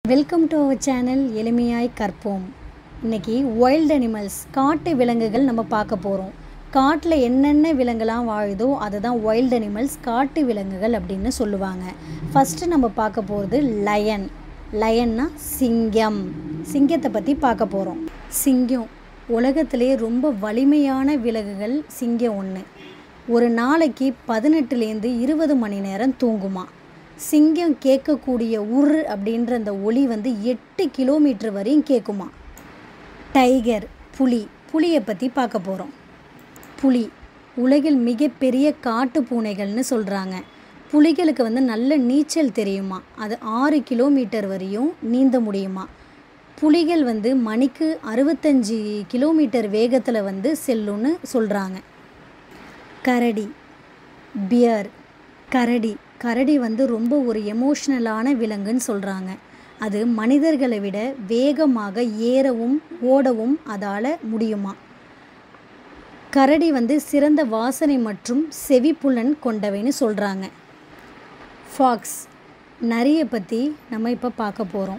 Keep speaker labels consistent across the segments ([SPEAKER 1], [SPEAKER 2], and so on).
[SPEAKER 1] welcome to our channel எளிமையாய் கற்போம் இன்னைக்கு வைல்ட் அனிமல்ஸ் காட்டு விலங்குகள் நம்ம பார்க்க போகிறோம் காட்டில் என்னென்ன விலங்குலாம் வாழுதோ அதுதான் வைல்ட் அனிமல்ஸ் காட்டு விலங்குகள் அப்படின்னு சொல்லுவாங்க ஃபஸ்ட்டு நம்ம பார்க்க போகிறது லயன் லயன்னா சிங்கம் சிங்கத்தை பற்றி பார்க்க போகிறோம் சிங்கம் உலகத்திலே ரொம்ப வலிமையான விலங்குகள் சிங்கம் ஒன்று ஒரு நாளைக்கு பதினெட்டுலேருந்து இருபது மணி நேரம் தூங்குமா சிங்கம் கேட்கக்கூடிய உர் அப்படின்ற அந்த ஒலி வந்து எட்டு கிலோமீட்டர் வரையும் கேட்குமா டைகர் புலி புலியை பற்றி பார்க்க போகிறோம் புலி உலகில் மிகப்பெரிய காட்டு பூனைகள்னு சொல்கிறாங்க புலிகளுக்கு வந்து நல்ல நீச்சல் தெரியுமா அது ஆறு கிலோமீட்டர் வரையும் நீந்த முடியுமா புலிகள் வந்து மணிக்கு அறுபத்தஞ்சி கிலோமீட்டர் வேகத்தில் வந்து செல்லும்னு சொல்கிறாங்க கரடி பியர் கரடி கரடி வந்து ரொம்ப ஒரு எமோஷ்னலான விலங்குன்னு சொல்கிறாங்க அது மனிதர்களை விட வேகமாக ஏறவும் ஓடவும் அதால் முடியுமா கரடி வந்து சிறந்த வாசனை மற்றும் செவிப்புலன் கொண்டவைன்னு சொல்கிறாங்க ஃபாக்ஸ் நரியை பற்றி நம்ம இப்போ பார்க்க போகிறோம்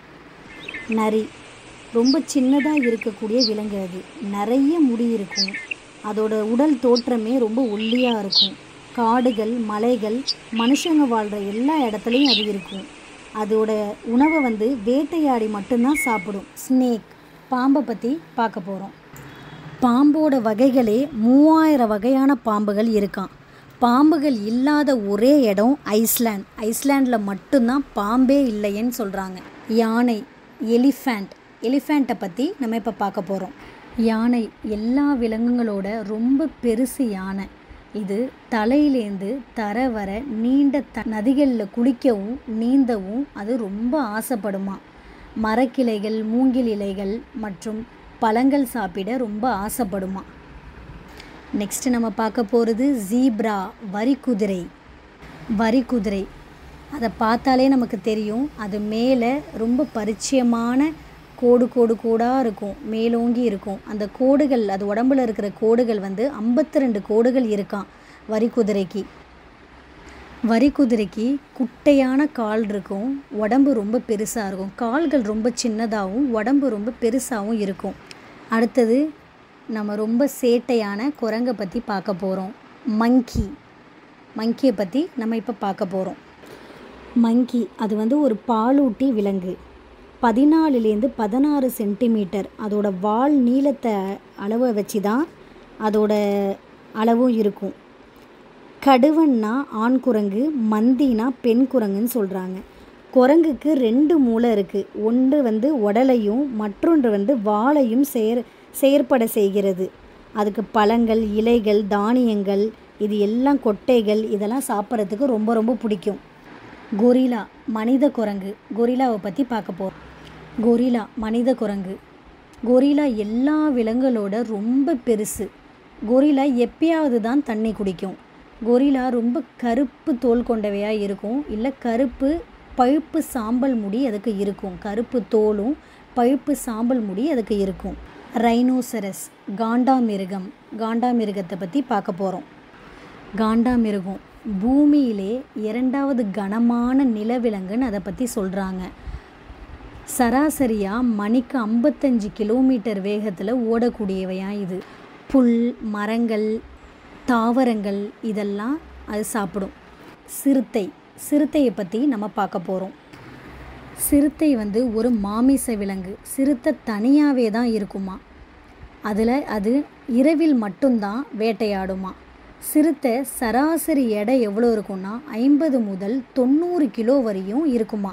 [SPEAKER 1] நரி ரொம்ப சின்னதாக இருக்கக்கூடிய விலங்கு அது நிறைய முடி இருக்கும் அதோட உடல் தோற்றமே ரொம்ப ஒல்லியாக இருக்கும் காடுகள் மலைகள் மனுஷங்க வாழ்கிற எல்லா இடத்துலையும் அது இருக்கும் அதோட உணவை வந்து வேட்டையாடி மட்டும்தான் சாப்பிடும் ஸ்னேக் பாம்பை பற்றி பார்க்க போகிறோம் பாம்போட வகைகளே மூவாயிரம் வகையான பாம்புகள் இருக்கான் பாம்புகள் இல்லாத ஒரே இடம் ஐஸ்லேண்ட் ஐஸ்லேண்டில் மட்டும்தான் பாம்பே இல்லைன்னு சொல்கிறாங்க யானை எலிஃபேண்ட் எலிஃபேண்ட்டை பற்றி நம்ம இப்போ பார்க்க போகிறோம் யானை எல்லா விலங்குகளோட ரொம்ப பெருசு யானை இது தலையிலேருந்து தர வர நீண்ட த நதிகளில் குளிக்கவும் நீந்தவும் அது ரொம்ப ஆசைப்படுமா மரக்கிளைகள் மூங்கில் இலைகள் மற்றும் பழங்கள் சாப்பிட ரொம்ப ஆசைப்படுமா நெக்ஸ்ட் நம்ம பார்க்க போகிறது ஜீப்ரா வரிக்குதிரை வரிக்குதிரை அதை பார்த்தாலே நமக்கு தெரியும் அது மேலே ரொம்ப பரிச்சயமான கோடு கோடு கோடாக இருக்கும் மேலோங்கி இருக்கும் அந்த கோடுகள் அது உடம்புல இருக்கிற கோடுகள் வந்து ஐம்பத்தி ரெண்டு கோடுகள் இருக்கான் வரிக்குதிரைக்கு வரிக்குதிரைக்கு குட்டையான கால் இருக்கும் உடம்பு ரொம்ப பெருசாக இருக்கும் கால்கள் ரொம்ப சின்னதாகவும் உடம்பு ரொம்ப பெருசாகவும் இருக்கும் அடுத்தது நம்ம ரொம்ப சேட்டையான குரங்கை பற்றி பார்க்க போகிறோம் மங்கி மங்கியை பற்றி நம்ம இப்போ பார்க்க போகிறோம் மங்கி அது வந்து ஒரு பாலூட்டி விலங்கு பதினாலுலேருந்து பதினாறு சென்டிமீட்டர் அதோட வால் நீளத்தை அளவை வச்சு தான் அதோட அளவும் இருக்கும் கடுவன்னா ஆண் குரங்கு மந்தினா பெண் குரங்குன்னு சொல்கிறாங்க குரங்குக்கு ரெண்டு மூளை இருக்குது ஒன்று வந்து உடலையும் மற்றொன்று வந்து வாளையும் செயற் செயற்பட செய்கிறது அதுக்கு பழங்கள் இலைகள் தானியங்கள் இது எல்லாம் கொட்டைகள் இதெல்லாம் சாப்பிட்றதுக்கு ரொம்ப ரொம்ப பிடிக்கும் கொரிலா மனித குரங்கு கொரிலாவை பற்றி பார்க்க போகிறோம் கொரிலா மனித குரங்கு கொரிலா எல்லா விலங்குகளோட ரொம்ப பெருசு கொரிலா எப்பயாவது தான் தண்ணி குடிக்கும் கொரிலா ரொம்ப கருப்பு தோல் கொண்டவையாக இருக்கும் இல்லை கருப்பு பழுப்பு சாம்பல் முடி அதுக்கு இருக்கும் கருப்பு தோலும் பழுப்பு சாம்பல் முடி அதுக்கு இருக்கும் ரைனோசரஸ் காண்டாமிருகம் காண்டாமிருகத்தை பற்றி பார்க்க போகிறோம் காண்டாமிருகம் பூமியிலே இரண்டாவது கனமான நிலவிலங்குன்னு அதை பற்றி சொல்கிறாங்க சராசரியாக மணிக்கு ஐம்பத்தஞ்சு கிலோமீட்டர் வேகத்தில் ஓடக்கூடியவையாக இது புல் மரங்கள் தாவரங்கள் இதெல்லாம் அது சாப்பிடும் சிறுத்தை சிறுத்தையை பற்றி நம்ம பார்க்க போகிறோம் சிறுத்தை வந்து ஒரு மாமிச விலங்கு சிறுத்தை தனியாகவே தான் இருக்குமா அதில் அது இரவில் மட்டும்தான் வேட்டையாடுமா சிறுத்தை சராசரி எடை எவ்வளோ இருக்கும்னா ஐம்பது முதல் தொண்ணூறு கிலோ வரையும் இருக்குமா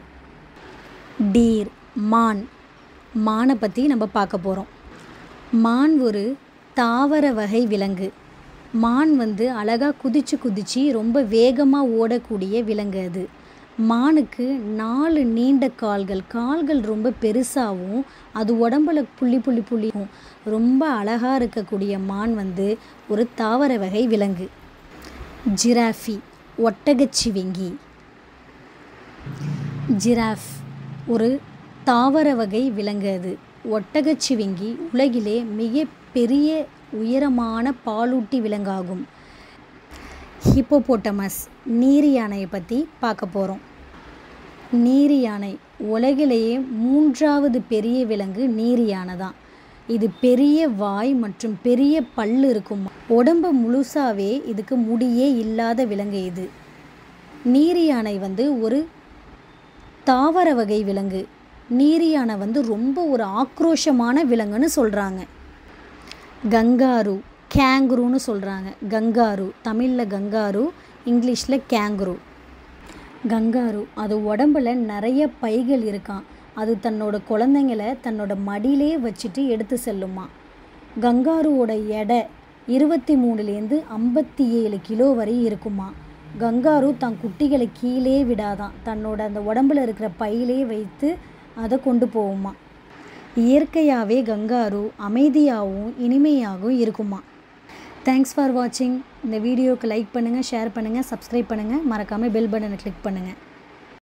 [SPEAKER 1] டீர் மான் மானை பற்றி நம்ம பார்க்க போகிறோம் மான் ஒரு தாவர வகை விலங்கு மான் வந்து அழகாக குதிச்சு குதிச்சு ரொம்ப வேகமாக ஓடக்கூடிய விலங்கு அது மானுக்கு நாலு நீண்ட கால்கள் கால்கள் ரொம்ப பெருசாகவும் அது உடம்புல புள்ளி புள்ளி புள்ளியும் ரொம்ப அழகாக இருக்கக்கூடிய மான் வந்து ஒரு தாவர வகை விலங்கு ஜிராஃபி ஒட்டகச்சிவிங்கி ஜிராஃப் ஒரு தாவர வகை விலங்கு அது ஒட்டகச்சிவிங்கி உலகிலே மிக பெரிய உயரமான பாலூட்டி விலங்காகும் ஹிப்போபோட்டமஸ் நீர் யானையை பற்றி பார்க்க போகிறோம் நீர் யானை உலகிலேயே மூன்றாவது பெரிய விலங்கு நீர் யானை தான் இது பெரிய வாய் மற்றும் பெரிய பல்லு இருக்கும் உடம்பு முழுசாவே இதுக்கு முடியே இல்லாத விலங்கு இது நீர் யானை வந்து ஒரு தாவர வகை விலங்கு நீர் யானை வந்து ரொம்ப ஒரு ஆக்ரோஷமான விலங்குன்னு சொல்கிறாங்க கங்காரு கேங்குருன்னு சொல்கிறாங்க கங்காரு தமிழில் கங்காரு இங்கிலீஷில் கேங்குரு கங்காரு அது உடம்புல நிறைய பைகள் இருக்கான் அது தன்னோட குழந்தைங்கள தன்னோட மடியிலே வச்சுட்டு எடுத்து செல்லுமா கங்காருவோட எடை இருபத்தி மூணுலேருந்து ஐம்பத்தி ஏழு கிலோ வரை இருக்குமா கங்காரு தன் குட்டிகளை கீழே விடாதான் தன்னோட அந்த உடம்புல இருக்கிற பையிலே வைத்து அதை கொண்டு போகுமா இயற்கையாகவே கங்காரு அமைதியாகவும் இனிமையாகவும் இருக்குமா தேங்க்ஸ் ஃபார் வாட்சிங் இந்த வீடியோவுக்கு லைக் பண்ணுங்கள் ஷேர் பண்ணுங்கள் சப்ஸ்கிரைப் பண்ணுங்கள் மறக்காமல் பெல் பட்டனை கிளிக் பண்ணுங்கள்